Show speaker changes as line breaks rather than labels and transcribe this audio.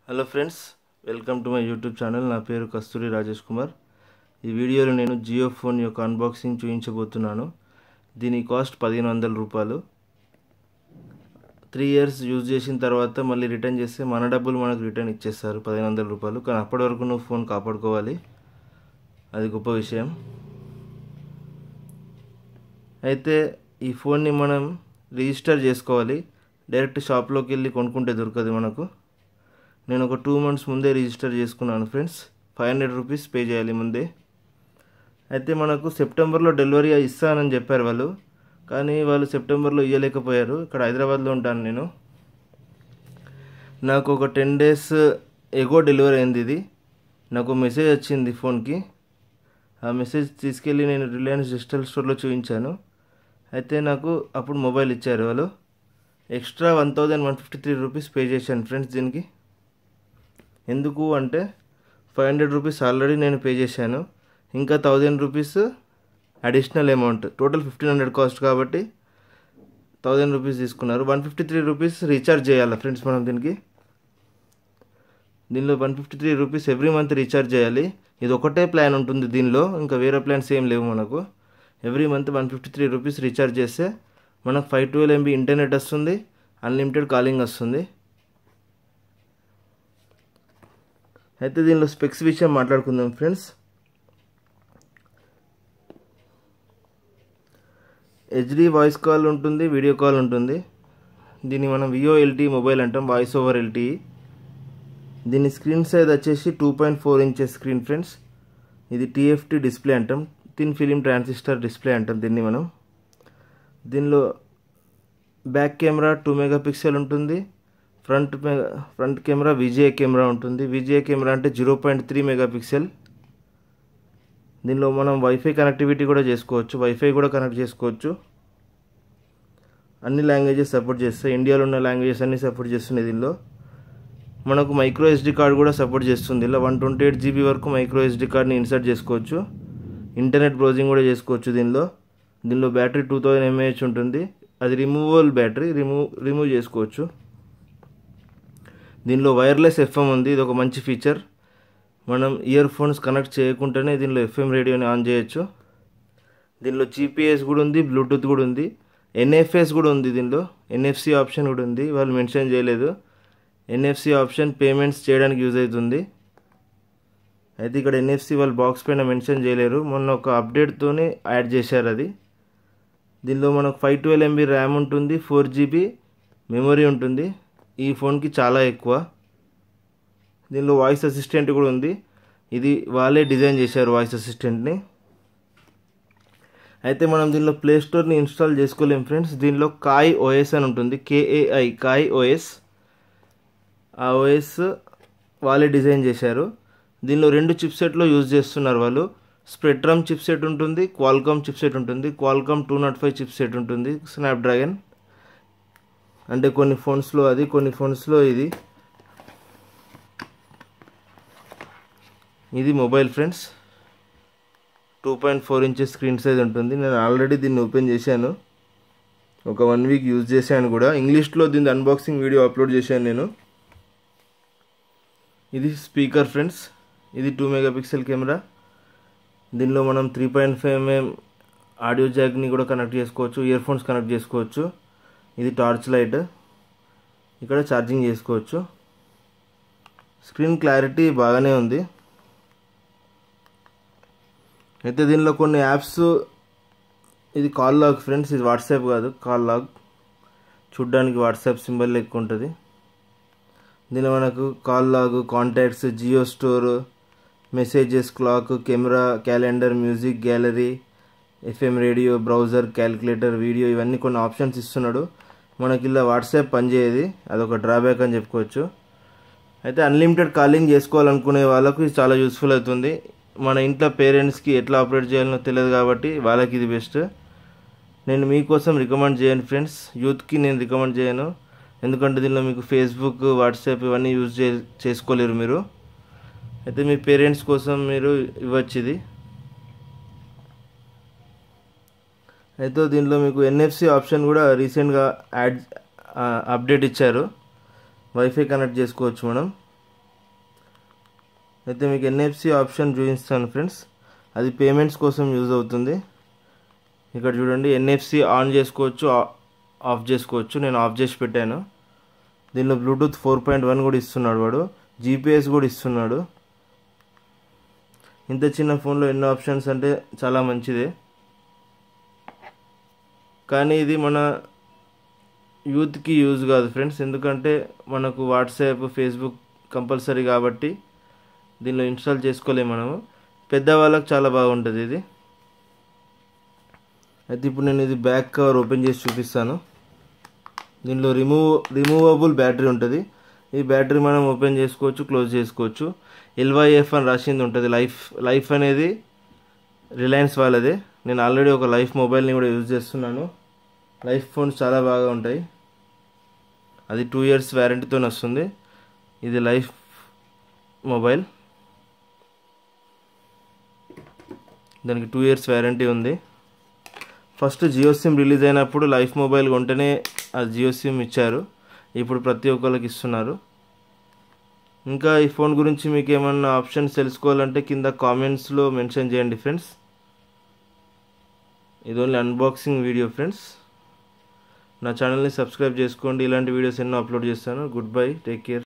hello friends welcome to my YouTube channel నా పేరు కస్తూరి రాజేష్ కుమార్ ఈ వీడియోలో నేను జియో ఫోన్ యొక్క అన్బాక్సింగ్ చూపించబోతున్నాను దీని కాస్ట్ పదిహేను వందల రూపాయలు త్రీ ఇయర్స్ యూజ్ చేసిన తర్వాత మళ్ళీ రిటర్న్ చేస్తే మన డబ్బులు మనకు రిటర్న్ ఇచ్చేస్తారు పదిహేను వందల రూపాయలు కానీ అప్పటి వరకు నువ్వు ఫోన్ కాపాడుకోవాలి అది గొప్ప విషయం అయితే ఈ ఫోన్ని మనం రిజిస్టర్ చేసుకోవాలి డైరెక్ట్ షాప్లోకి వెళ్ళి కొనుక్కుంటే దొరకదు మనకు నేను ఒక టూ మంత్స్ ముందే రిజిస్టర్ చేసుకున్నాను friends five hundred rupees pay చేయాలి ముందే అయితే మనకు సెప్టెంబర్లో డెలివరీ ఇస్తానని చెప్పారు వాళ్ళు కానీ వాళ్ళు సెప్టెంబర్లో ఇవ్వలేకపోయారు ఇక్కడ హైదరాబాద్లో ఉంటాను నేను నాకు ఒక టెన్ డేస్ ఎగో డెలివరీ అయింది ఇది నాకు మెసేజ్ వచ్చింది ఫోన్కి ఆ మెసేజ్ తీసుకెళ్ళి నేను రిలయన్స్ డిజిటల్ స్టోర్లో చూపించాను అయితే నాకు అప్పుడు మొబైల్ ఇచ్చారు వాళ్ళు extra one thousand one fifty three rupees pay చేశాను ఫ్రెండ్స్ దీనికి ఎందుకు అంటే ఫైవ్ హండ్రెడ్ రూపీస్ ఆల్రెడీ నేను పే చేశాను ఇంకా thousand rupees additional amount total fifteen hundred cost కాబట్టి థౌజండ్ రూపీస్ తీసుకున్నారు one fifty three rupees recharge చేయాలి ఫ్రెండ్స్ మనం దీనికి దీనిలో one fifty three rupees every month recharge చేయాలి ఇది ఒకటే ప్లాన్ ఉంటుంది దీనిలో ఇంకా వేరే ప్లాన్స్ ఏం లేవు మనకు every month one fifty three rupees recharge చేస్తే మనకు ఫైవ్ ట్వెల్వ్ ఎంబీ ఇంటర్నెట్ వస్తుంది అన్లిమిటెడ్ కాలింగ్ వస్తుంది అయితే దీనిలో స్పెక్స్ విషయం మాట్లాడుకుందాం ఫ్రెండ్స్ హెచ్డి వాయిస్ కాల్ ఉంటుంది వీడియో కాల్ ఉంటుంది దీన్ని మనం వియో ఎల్టీ మొబైల్ అంటాం వాయిస్ ఓవర్ ఎల్టీ దీని స్క్రీన్ సైజ్ వచ్చేసి two point four inches screen friends ఇది టీఎఫ్టీ డిస్ప్లే అంటాం థిన్ ఫిలిం ట్రాన్సిస్టర్ డిస్ప్లే అంటాం దీన్ని మనం దీనిలో back camera two mega pixel ఉంటుంది front front camera VGA camera ఉంటుంది విజే కెమెరా అంటే zero point three mega pixel దీనిలో మనం వైఫై కనెక్టివిటీ కూడా చేసుకోవచ్చు వైఫై కూడా కనెక్ట్ చేసుకోవచ్చు అన్ని లాంగ్వేజెస్ సపోర్ట్ చేస్తాయి ఇండియాలో ఉన్న లాంగ్వేజెస్ అన్ని సపోర్ట్ చేస్తున్నాయి దీనిలో మనకు మైక్రో ఎస్డి కార్డ్ కూడా సపోర్ట్ చేస్తుంది ఇలా వన్ ట్వంటీ ఎయిట్ జీబీ వరకు మైక్రో ఎస్డి కార్డ్ని ఇన్సర్ట్ చేసుకోవచ్చు ఇంటర్నెట్ బ్రౌజింగ్ కూడా చేసుకోవచ్చు దీనిలో దీనిలో బ్యాటరీ టూ థౌజండ్ ఎంఏహెచ్ ఉంటుంది అది రిమూవబుల్ బ్యాటరీ రిమూవ్ రిమూవ్ చేసుకోవచ్చు దీనిలో వైర్లెస్ ఎఫ్ఎం ఉంది ఇది ఒక మంచి ఫీచర్ మనం ఇయర్ ఫోన్స్ కనెక్ట్ చేయకుండానే దీనిలో ఎఫ్ఎం రేడియోని ఆన్ చేయొచ్చు దీనిలో జీపీఎస్ కూడా ఉంది బ్లూటూత్ కూడా ఉంది ఎన్ఎఫ్ఎస్ కూడా ఉంది దీనిలో ఎన్ఎఫ్సి ఆప్షన్ కూడా ఉంది వాళ్ళు మెన్షన్ చేయలేదు ఎన్ఎఫ్సి ఆప్షన్ పేమెంట్స్ చేయడానికి యూజ్ అవుతుంది అయితే ఇక్కడ ఎన్ఎఫ్సి వాళ్ళు బాక్స్ పైన మెన్షన్ చేయలేరు మొన్న ఒక అప్డేట్తోనే యాడ్ చేశారు అది దీనిలో మనకు ఫైవ్ ట్వెల్వ్ ఎంబీ ర్యామ్ ఉంటుంది ఫోర్ జీబీ మెమొరీ ఉంటుంది ఈ ఫోన్కి చాలా ఎక్కువ దీనిలో వాయిస్ అసిస్టెంట్ కూడా ఉంది ఇది వాళ్ళే డిజైన్ చేశారు వాయిస్ అసిస్టెంట్ని అయితే మనం దీనిలో ప్లే స్టోర్ని ఇన్స్టాల్ చేసుకోలేం ఫ్రెండ్స్ దీనిలో కాయ్ ఓఎస్ అని ఉంటుంది కేఏఐ కాయ్ ఓఎస్ ఆ ఓఎస్ వాళ్ళే డిజైన్ చేశారు దీనిలో రెండు చిప్సెట్లో యూజ్ చేస్తున్నారు వాళ్ళు స్ప్రెట్రమ్ చిప్సెట్ ఉంటుంది క్వాల్కామ్ చిప్సెట్ ఉంటుంది Qualcomm two nought five chipset ఉంటుంది స్నాప్డ్రాగన్ అంటే కొన్ని ఫోన్స్లో అది కొన్ని ఫోన్స్లో ఇది ఇది mobile friends two point four inches screen size ఉంటుంది నేను ఆల్రెడీ దీన్ని ఓపెన్ చేశాను ఒక వన్ వీక్ యూజ్ చేశాను కూడా ఇంగ్లీష్లో దీని అన్బాక్సింగ్ వీడియో అప్లోడ్ చేశాను నేను ఇది స్పీకర్ ఫ్రెండ్స్ ఇది టూ మెగా పిక్సెల్ కెమెరా దీనిలో మనం three point five MM audio జాక్ని కూడా కనెక్ట్ చేసుకోవచ్చు ఇయర్ ఫోన్స్ కనెక్ట్ చేసుకోవచ్చు ఇది టార్చ్ లైట్ ఇక్కడ ఛార్జింగ్ చేసుకోవచ్చు స్క్రీన్ క్లారిటీ బాగానే ఉంది అయితే దీనిలో కొన్ని యాప్స్ ఇది కాల్ లాగ్ ఫ్రెండ్స్ ఇది వాట్సాప్ కాదు కాల్ లాగ్ చూడ్డానికి వాట్సాప్ సింబల్ ఎక్కువ ఉంటుంది దీనిలో మనకు call log contacts Jio store messages clock camera calendar music gallery FM radio browser calculator video ఇవన్నీ కొన్ని ఆప్షన్స్ ఇస్తున్నాడు మనకి ఇలా వాట్సాప్ పనిచేయదు అదొక డ్రాబ్యాక్ అని చెప్పుకోవచ్చు అయితే అన్లిమిటెడ్ కాలింగ్ చేసుకోవాలనుకునే వాళ్ళకు ఇది చాలా యూస్ఫుల్ అవుతుంది మన ఇంట్లో పేరెంట్స్కి ఎట్లా ఆపరేట్ చేయాలనో తెలియదు కాబట్టి వాళ్ళకి ఇది బెస్ట్ నేను మీకోసం రికమెండ్ చేయను ఫ్రెండ్స్ యూత్కి నేను రికమెండ్ చేయను ఎందుకంటే దీనిలో మీకు ఫేస్బుక్ వాట్సాప్ ఇవన్నీ యూజ్ చే చేసుకోలేరు మీరు అయితే మీ పేరెంట్స్ కోసం మీరు ఇవ్వచ్చు ఇది అయితే దీనిలో మీకు ఎన్ఎఫ్సి ఆప్షన్ కూడా రీసెంట్గా యాడ్ అప్డేట్ ఇచ్చారు వైఫై కనెక్ట్ చేసుకోవచ్చు మనం అయితే మీకు ఎన్ఎఫ్సి ఆప్షన్ చూపిస్తాను ఫ్రెండ్స్ అది పేమెంట్స్ కోసం యూజ్ అవుతుంది ఇక్కడ చూడండి ఎన్ఎఫ్సి ఆన్ చేసుకోవచ్చు ఆఫ్ చేసుకోవచ్చు నేను ఆఫ్ చేసి పెట్టాను దీనిలో బ్లూటూత్ ఫోర్ పాయింట్ వన్ కూడా ఇస్తున్నాడు వాడు జీపీఎస్ కూడా ఇస్తున్నాడు ఇంత చిన్న ఫోన్లో ఎన్నో ఆప్షన్స్ అంటే చాలా మంచిదే కానీ ఇది మన యూత్కి యూజ్ కాదు ఫ్రెండ్స్ ఎందుకంటే మనకు వాట్సాప్ ఫేస్బుక్ కంపల్సరీ కాబట్టి దీనిలో ఇన్స్టాల్ చేసుకోలేము మనము పెద్దవాళ్ళకి చాలా బాగుంటుంది ఇది అయితే ఇప్పుడు నేను ఇది బ్యాక్ కవర్ ఓపెన్ చేసి చూపిస్తాను దీనిలో రిమూవ్ రిమూవబుల్ బ్యాటరీ ఉంటుంది ఈ బ్యాటరీ మనం ఓపెన్ చేసుకోవచ్చు క్లోజ్ చేసుకోవచ్చు ఎల్వైఎఫ్ అని రాసింది ఉంటుంది లైఫ్ లైఫ్ అనేది రిలయన్స్ వాళ్ళదే నేను ఆల్రెడీ ఒక లైఫ్ మొబైల్ని కూడా యూజ్ చేస్తున్నాను లైఫ్ ఫోన్స్ చాలా బాగా ఉంటాయి అది టూ ఇయర్స్ వ్యారంటీతో వస్తుంది ఇది లైఫ్ మొబైల్ దానికి టూ ఇయర్స్ వ్యారంటీ ఉంది ఫస్ట్ జియో సిమ్ రిలీజ్ అయినప్పుడు లైఫ్ మొబైల్ కొంటేనే ఆ జియో సిమ్ ఇచ్చారు ఇప్పుడు ప్రతి ఒక్కరికి ఇస్తున్నారు ఇంకా ఈ ఫోన్ గురించి మీకు ఏమన్నా ఆప్షన్స్ తెలుసుకోవాలంటే కింద కామెంట్స్లో మెన్షన్ చేయండి ఫ్రెండ్స్ ఇది ఓన్లీ అన్బాక్సింగ్ వీడియో ఫ్రెండ్స్ నా ఛానల్ని సబ్స్క్రైబ్ చేసుకోండి ఇలాంటి వీడియోస్ ఎన్నో అప్లోడ్ చేస్తాను గుడ్ బై టేక్ కేర్